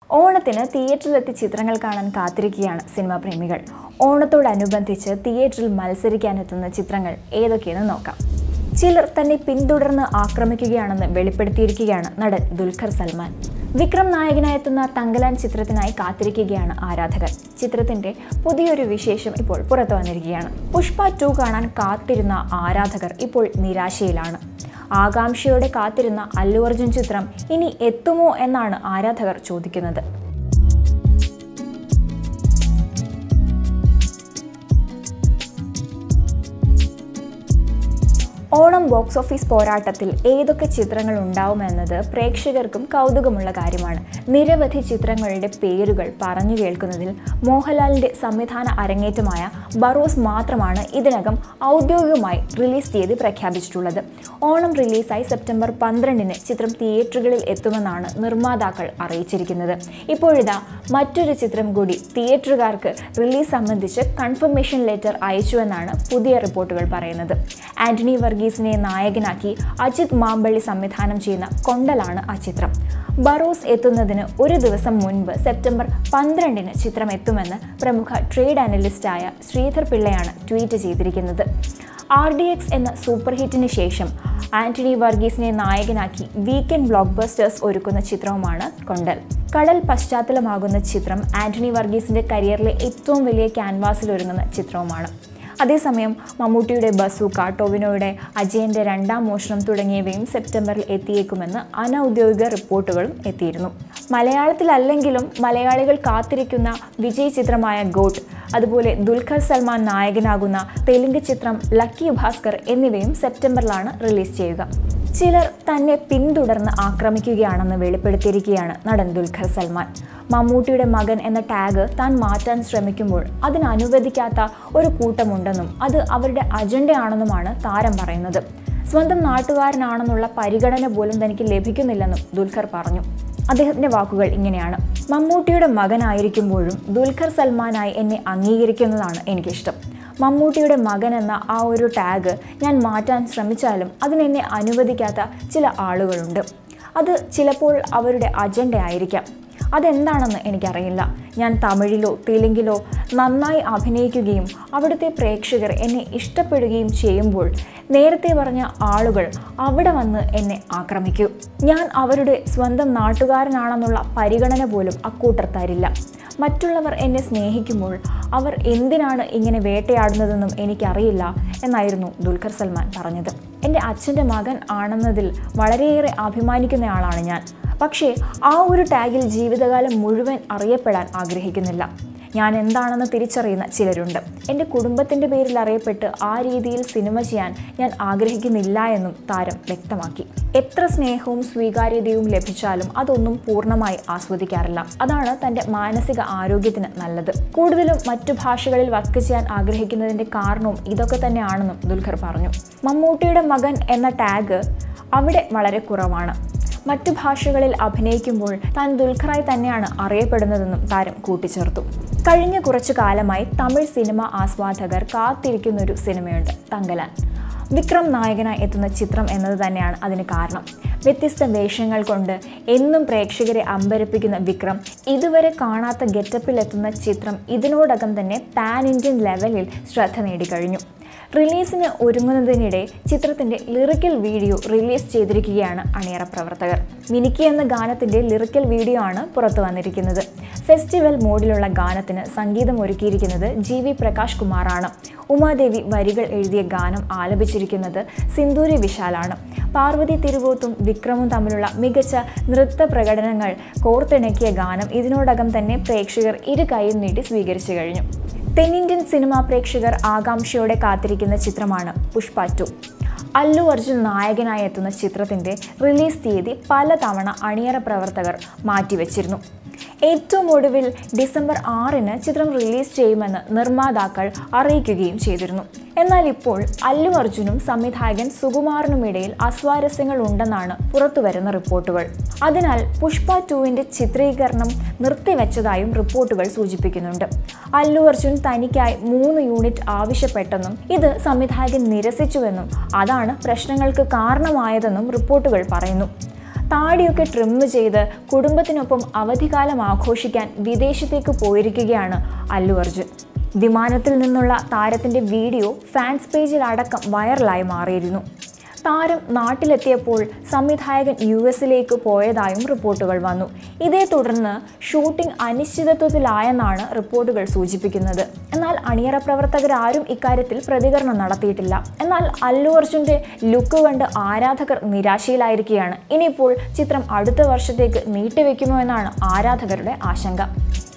ഓണത്തിന് തിയേറ്ററിലെത്തി ചിത്രങ്ങൾ കാണാൻ കാത്തിരിക്കുകയാണ് സിനിമാ പ്രേമികൾ ഓണത്തോടനുബന്ധിച്ച് തിയേറ്ററിൽ മത്സരിക്കാനെത്തുന്ന ചിത്രങ്ങൾ ഏതൊക്കെയെന്ന് നോക്കാം ചിലർ തന്നെ പിന്തുടർന്ന് ആക്രമിക്കുകയാണെന്ന് വെളിപ്പെടുത്തിയിരിക്കുകയാണ് നടൻ ദുൽഖർ സൽമാൻ വിക്രം നായകനായെത്തുന്ന തങ്കലാൻ ചിത്രത്തിനായി കാത്തിരിക്കുകയാണ് ആരാധകർ ചിത്രത്തിന്റെ പുതിയൊരു വിശേഷം ഇപ്പോൾ പുറത്തു വന്നിരിക്കുകയാണ് പുഷ്പ ടു കാണാൻ കാത്തിരുന്ന ആരാധകർ ഇപ്പോൾ നിരാശയിലാണ് ആകാംക്ഷയോടെ കാത്തിരുന്ന അല്ലു അർജുൻ ചിത്രം ഇനി എത്തുമോ എന്നാണ് ആരാധകർ ചോദിക്കുന്നത് ഓണം ബോക്സ് ഓഫീസ് പോരാട്ടത്തിൽ ഏതൊക്കെ ചിത്രങ്ങൾ ഉണ്ടാവുമെന്നത് പ്രേക്ഷകർക്കും കൗതുകമുള്ള കാര്യമാണ് നിരവധി ചിത്രങ്ങളുടെ പേരുകൾ പറഞ്ഞു കേൾക്കുന്നതിൽ മോഹൻലാലിന്റെ സംവിധാന അരങ്ങേറ്റമായ ബറോസ് മാത്രമാണ് ഇതിനകം ഔദ്യോഗികമായി റിലീസ് തീയതി പ്രഖ്യാപിച്ചിട്ടുള്ളത് ഓണം റിലീസായി സെപ്റ്റംബർ പന്ത്രണ്ടിന് ചിത്രം തിയേറ്ററുകളിൽ എത്തുമെന്നാണ് നിർമ്മാതാക്കൾ അറിയിച്ചിരിക്കുന്നത് ഇപ്പോഴിതാ മറ്റൊരു ചിത്രം കൂടി തിയേറ്ററുകാർക്ക് റിലീസ് സംബന്ധിച്ച് കൺഫർമേഷൻ ലെറ്റർ അയച്ചുവെന്നാണ് പുതിയ റിപ്പോർട്ടുകൾ പറയുന്നത് ആന്റണി വർഗീസിനെ നായകനാക്കി അജിത് മാമ്പള്ളി സംവിധാനം ചെയ്യുന്ന കൊണ്ടലാണ് ആ ചിത്രം ബറോസ് എത്തുന്നതിന് ഒരു ദിവസം മുൻപ് സെപ്റ്റംബർ പന്ത്രണ്ടിന് ചിത്രം എത്തുമെന്ന് പ്രമുഖ ട്രേഡ് അനലിസ്റ്റായ ശ്രീധർ പിള്ളയാണ് ട്വീറ്റ് ചെയ്തിരിക്കുന്നത് ആർ ഡി എക്സ് എന്ന സൂപ്പർ ഹിറ്റിന് ശേഷം ആന്റണി വർഗീസിനെ നായകനാക്കി വീക്കെൻഡ് ബ്ലോക്ക് ബസ്റ്റേഴ്സ് ഒരുക്കുന്ന ചിത്രവുമാണ് കൊണ്ടൽ കടൽ പശ്ചാത്തലമാകുന്ന ചിത്രം ആന്റണി വർഗീസിന്റെ കരിയറിലെ ഏറ്റവും വലിയ ക്യാൻവാസിൽ ഒരുങ്ങുന്ന ചിത്രവുമാണ് അതേസമയം മമ്മൂട്ടിയുടെ ബസൂക്ക ടൊവിനോയുടെ അജയന്റെ രണ്ടാം മോഷണം തുടങ്ങിയവയും സെപ്റ്റംബറിൽ എത്തിയേക്കുമെന്ന് അനൗദ്യോഗിക റിപ്പോർട്ടുകളും എത്തിയിരുന്നു മലയാളത്തിലല്ലെങ്കിലും മലയാളികൾ കാത്തിരിക്കുന്ന വിജയ് ചിത്രമായ ഗോട്ട് അതുപോലെ ദുൽഖർ സൽമാൻ നായകനാകുന്ന തെലുങ്ക് ചിത്രം ലക്കി ഭാസ്കർ എന്നിവയും സെപ്റ്റംബറിലാണ് റിലീസ് ചെയ്യുക ചിലർ തന്നെ പിന്തുടർന്ന് ആക്രമിക്കുകയാണെന്ന് വെളിപ്പെടുത്തിയിരിക്കുകയാണ് നടൻ ദുൽഖർ സൽമാൻ മമ്മൂട്ടിയുടെ മകൻ എന്ന ടാഗ് താൻ മാറ്റാൻ ശ്രമിക്കുമ്പോൾ അതിന് അനുവദിക്കാത്ത ഒരു കൂട്ടമുണ്ടെന്നും അത് അവരുടെ അജണ്ടയാണെന്നുമാണ് താരം പറയുന്നത് സ്വന്തം നാട്ടുകാരനാണെന്നുള്ള പരിഗണന പോലും തനിക്ക് ലഭിക്കുന്നില്ലെന്നും ദുൽഖർ പറഞ്ഞു അദ്ദേഹത്തിന്റെ വാക്കുകൾ ഇങ്ങനെയാണ് മമ്മൂട്ടിയുടെ മകനായിരിക്കുമ്പോഴും ദുൽഖർ സൽമാനായി എന്നെ അംഗീകരിക്കുന്നതാണ് എനിക്കിഷ്ടം മമ്മൂട്ടിയുടെ മകൻ എന്ന ആ ഒരു ടാഗ് ഞാൻ മാറ്റാൻ ശ്രമിച്ചാലും അതിനെന്നെ അനുവദിക്കാത്ത ചില ആളുകളുണ്ട് അത് ചിലപ്പോൾ അവരുടെ അജണ്ട ആയിരിക്കാം അതെന്താണെന്ന് എനിക്കറിയില്ല ഞാൻ തമിഴിലോ തെലുങ്കിലോ നന്നായി അഭിനയിക്കുകയും അവിടുത്തെ പ്രേക്ഷകർ എന്നെ ഇഷ്ടപ്പെടുകയും ചെയ്യുമ്പോൾ നേരത്തെ പറഞ്ഞ ആളുകൾ അവിടെ വന്ന് എന്നെ ആക്രമിക്കൂ ഞാൻ അവരുടെ സ്വന്തം നാട്ടുകാരനാണെന്നുള്ള പരിഗണന പോലും അക്കൂട്ടർ തരില്ല മറ്റുള്ളവർ എന്നെ സ്നേഹിക്കുമ്പോൾ അവർ എന്തിനാണ് ഇങ്ങനെ വേട്ടയാടുന്നതെന്നും എനിക്കറിയില്ല എന്നായിരുന്നു ദുൽഖർ സൽമാൻ പറഞ്ഞത് എൻ്റെ അച്ഛൻ്റെ മകൻ ആണെന്നതിൽ വളരെയേറെ അഭിമാനിക്കുന്നയാളാണ് ഞാൻ പക്ഷേ ആ ഒരു ടാഗിൽ ജീവിതകാലം മുഴുവൻ അറിയപ്പെടാൻ ആഗ്രഹിക്കുന്നില്ല ഞാൻ എന്താണെന്ന് തിരിച്ചറിയുന്ന ചിലരുണ്ട് എൻ്റെ കുടുംബത്തിൻ്റെ പേരിൽ അറിയപ്പെട്ട് ആ രീതിയിൽ സിനിമ ചെയ്യാൻ ഞാൻ ആഗ്രഹിക്കുന്നില്ല എന്നും താരം വ്യക്തമാക്കി എത്ര സ്നേഹവും സ്വീകാര്യതയും ലഭിച്ചാലും അതൊന്നും പൂർണ്ണമായി ആസ്വദിക്കാറില്ല അതാണ് തൻ്റെ മാനസിക ആരോഗ്യത്തിന് നല്ലത് കൂടുതലും മറ്റു ഭാഷകളിൽ വർക്ക് ചെയ്യാൻ ആഗ്രഹിക്കുന്നതിൻ്റെ കാരണവും ഇതൊക്കെ തന്നെയാണെന്നും ദുൽഖർ പറഞ്ഞു മമ്മൂട്ടിയുടെ മകൻ എന്ന ടാഗ് അവിടെ വളരെ കുറവാണ് മറ്റു ഭാഷകളിൽ അഭിനയിക്കുമ്പോൾ താൻ ദുൽഖറായി തന്നെയാണ് അറിയപ്പെടുന്നതെന്നും താരം കൂട്ടിച്ചേർത്തു കഴിഞ്ഞ കുറച്ചു കാലമായി തമിഴ് സിനിമ ആസ്വാദകർ കാത്തിരിക്കുന്ന ഒരു സിനിമയുണ്ട് തങ്കലാൻ വിക്രം നായകനായി എത്തുന്ന ചിത്രം എന്നത് തന്നെയാണ് അതിന് കാരണം വ്യത്യസ്ത വേഷങ്ങൾ കൊണ്ട് എന്നും പ്രേക്ഷകരെ അമ്പരപ്പിക്കുന്ന വിക്രം ഇതുവരെ കാണാത്ത ഗെറ്റപ്പിൽ എത്തുന്ന ചിത്രം ഇതിനോടകം തന്നെ പാൻ ഇന്ത്യൻ ലെവലിൽ ശ്രദ്ധ നേടിക്കഴിഞ്ഞു റിലീസിന് ഒരുങ്ങുന്നതിനിടെ ചിത്രത്തിന്റെ ലിറിക്കൽ വീഡിയോ റിലീസ് ചെയ്തിരിക്കുകയാണ് അണിയറ പ്രവർത്തകർ മിനിക്കി എന്ന ഗാനത്തിന്റെ ലിറിക്കൽ വീഡിയോ ആണ് പുറത്തു വന്നിരിക്കുന്നത് ഫെസ്റ്റിവൽ മോഡിലുള്ള ഗാനത്തിന് സംഗീതം ഒരുക്കിയിരിക്കുന്നത് ജി വി പ്രകാശ് കുമാറാണ് ഉമാദേവി വരികൾ എഴുതിയ ഗാനം ആലപിച്ചിരിക്കുന്നത് സിന്ദൂരി വിശാലാണ് പാർവതി തിരുവോത്തും വിക്രമും തമ്മിലുള്ള മികച്ച നൃത്ത പ്രകടനങ്ങൾ കോർത്തിണക്കിയ ഗാനം ഇതിനോടകം തന്നെ പ്രേക്ഷകർ ഇരു കൈയും നീട്ടി സ്വീകരിച്ചു കഴിഞ്ഞു തെന്നിന്ത്യൻ സിനിമാ പ്രേക്ഷകർ ആകാംക്ഷയോടെ കാത്തിരിക്കുന്ന ചിത്രമാണ് പുഷ്പ ടു അല്ലു അർജുൻ നായകനായി എത്തുന്ന ചിത്രത്തിൻ്റെ റിലീസ് തീയതി പലതവണ അണിയറ പ്രവർത്തകർ മാറ്റിവെച്ചിരുന്നു ഏറ്റവും ഒടുവിൽ ഡിസംബർ ആറിന് ചിത്രം റിലീസ് ചെയ്യുമെന്ന് നിർമ്മാതാക്കൾ അറിയിക്കുകയും ചെയ്തിരുന്നു എന്നാൽ ഇപ്പോൾ അല്ലു അർജുനും സംവിധായകൻ സുകുമാറിനുമിടയിൽ അസ്വാരസ്യങ്ങൾ ഉണ്ടെന്നാണ് പുറത്തുവരുന്ന റിപ്പോർട്ടുകൾ അതിനാൽ പുഷ്പ ടുവിൻ്റെ ചിത്രീകരണം നിർത്തിവെച്ചതായും റിപ്പോർട്ടുകൾ സൂചിപ്പിക്കുന്നുണ്ട് അല്ലു അർജുൻ തനിക്കായി മൂന്ന് യൂണിറ്റ് ആവശ്യപ്പെട്ടെന്നും ഇത് സംവിധായകൻ നിരസിച്ചുവെന്നും അതാണ് പ്രശ്നങ്ങൾക്ക് കാരണമായതെന്നും റിപ്പോർട്ടുകൾ പറയുന്നു താടിയൊക്കെ ട്രിം ചെയ്ത് കുടുംബത്തിനൊപ്പം അവധിക്കാലം ആഘോഷിക്കാൻ വിദേശത്തേക്ക് പോയിരിക്കുകയാണ് അല്ലു അർജുൻ വിമാനത്തിൽ നിന്നുള്ള താരത്തിൻ്റെ വീഡിയോ ഫാൻസ് പേജിൽ അടക്കം വൈറലായി മാറിയിരുന്നു താരം നാട്ടിലെത്തിയപ്പോൾ സംവിധായകൻ യു എസിലേക്ക് പോയതായും റിപ്പോർട്ടുകൾ വന്നു ഇതേ തുടർന്ന് ഷൂട്ടിംഗ് അനിശ്ചിതത്വത്തിലായെന്നാണ് റിപ്പോർട്ടുകൾ സൂചിപ്പിക്കുന്നത് എന്നാൽ അണിയറ പ്രവർത്തകരാരും ഇക്കാര്യത്തിൽ പ്രതികരണം നടത്തിയിട്ടില്ല എന്നാൽ അല്ലു അർജുൻ്റെ ലുക്ക് കണ്ട് ആരാധകർ നിരാശയിലായിരിക്കുകയാണ് ഇനിയിപ്പോൾ ചിത്രം അടുത്ത വർഷത്തേക്ക് നീട്ടിവെക്കുമോ എന്നാണ് ആരാധകരുടെ ആശങ്ക